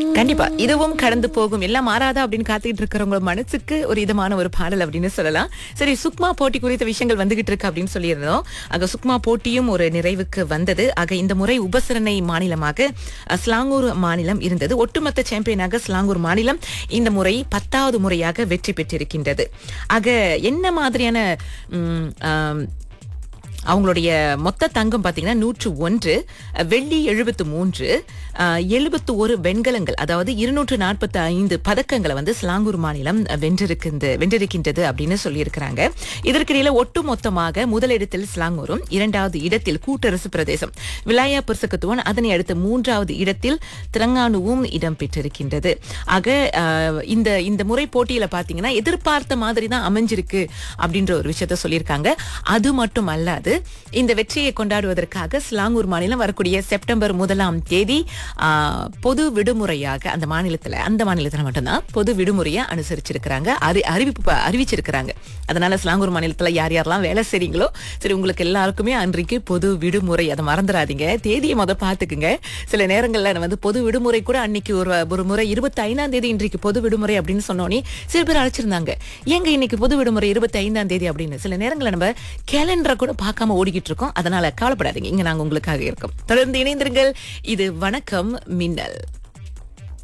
கண்டிப்பா இதுவும் கடந்து போகும் எல்லாம் மாறாதா அப்படின்னு காத்துக்கிட்டு இருக்கிறவங்க மனசுக்கு ஒரு இதமான ஒரு பாடல் அப்படின்னு சொல்லலாம் சரி சுக்மா போட்டி குறித்த விஷயங்கள் வந்துகிட்டு இருக்கு அப்படின்னு சொல்லியிருந்தோம் ஆக சுக்மா போட்டியும் ஒரு நிறைவுக்கு வந்தது ஆக இந்த முறை உபசரணை மாநிலமாக அஹ், ஸ்லாங்கூர் மாநிலம் இருந்தது ஒட்டுமொத்த சாம்பியனாக ஸ்லாங்கூர் மாநிலம் இந்த முறை பத்தாவது முறையாக வெற்றி பெற்றிருக்கின்றது ஆக என்ன மாதிரியான ம், ஆம், அவங்களுடைய மொத்த தங்கம் பாத்தீங்கன்னா நூற்று ஒன்று வெள்ளி எழுபத்து மூன்று எழுபத்து ஒரு வெண்கலங்கள் அதாவது இருநூற்று நாற்பத்தி ஐந்து பதக்கங்களை வந்து ஸ்லாங்கூர் மாநிலம் வென்றிருக்கின்ற வென்றிருக்கின்றது அப்படின்னு சொல்லியிருக்கிறாங்க இதற்கிடையில ஒட்டு மொத்தமாக முதலிடத்தில் ஸ்லாங்கூரும் இரண்டாவது இடத்தில் கூட்டரசு பிரதேசம் விலாயா புர்சகத்துவன் அதனை அடுத்து மூன்றாவது இடத்தில் திரங்கானுவும் இடம் பெற்றிருக்கின்றது ஆக அஹ், இந்த இந்த முறை போட்டியில பாத்தீங்கன்னா எதிர்பார்த்த மாதிரி தான் அமைஞ்சிருக்கு அப்படின்ற ஒரு விஷயத்த சொல்லியிருக்காங்க அது மட்டும் அல்லாது இந்த வெற்றியை கொண்டாடுவதற்காக ஸ்லாங்கூர் மாநிலம் வரக்கூடிய செப்டம்பர் முதலாம் தேதி ஆஹ், பொது விடுமுறையாக அந்த மாநிலத்துல அந்த மாநிலத்துல மட்டும்தான் பொது விடுமுறையை அனுசரிச்சிருக்கிறாங்க அறி அறிவிப்பு ப- அறிவிச்சிருக்கிறாங்க அதனால ஸ்லாங்கூர் மாநிலத்துல யார் யாரெல்லாம் வேலை செய்றீங்களோ சரி உங்களுக்கு எல்லாருக்குமே அன்றைக்கு பொது விடுமுறை அதை மறந்துடாதீங்க தேதியை முத பாத்துக்குங்க சில நேரங்கள்ல வந்து பொது விடுமுறை கூட அன்னைக்கு ஒரு ஒரு முறை இருபத்தி ஐந்தாம் தேதி இன்றைக்கு பொது விடுமுறை அப்படின்னு சொன்னோன்னே சில பேர் அழைச்சிருந்தாங்க ஏங்க இன்னைக்கு பொது விடுமுறை இருபத்தி ஐந்தாம் தேதி அப்படின்னு சில நேரங்களில் நம்ம கேலண்டரை கூட பார்க்காம ஓடிக்கிட்டு இருக்கோம் அதனால கவலைப்படாதீங்க இங்க நாங்க உங்களுக்காக இருக்கோம் தொடர்ந்து இணைந்திருங்கள் இது வணக்கம் மின்னல்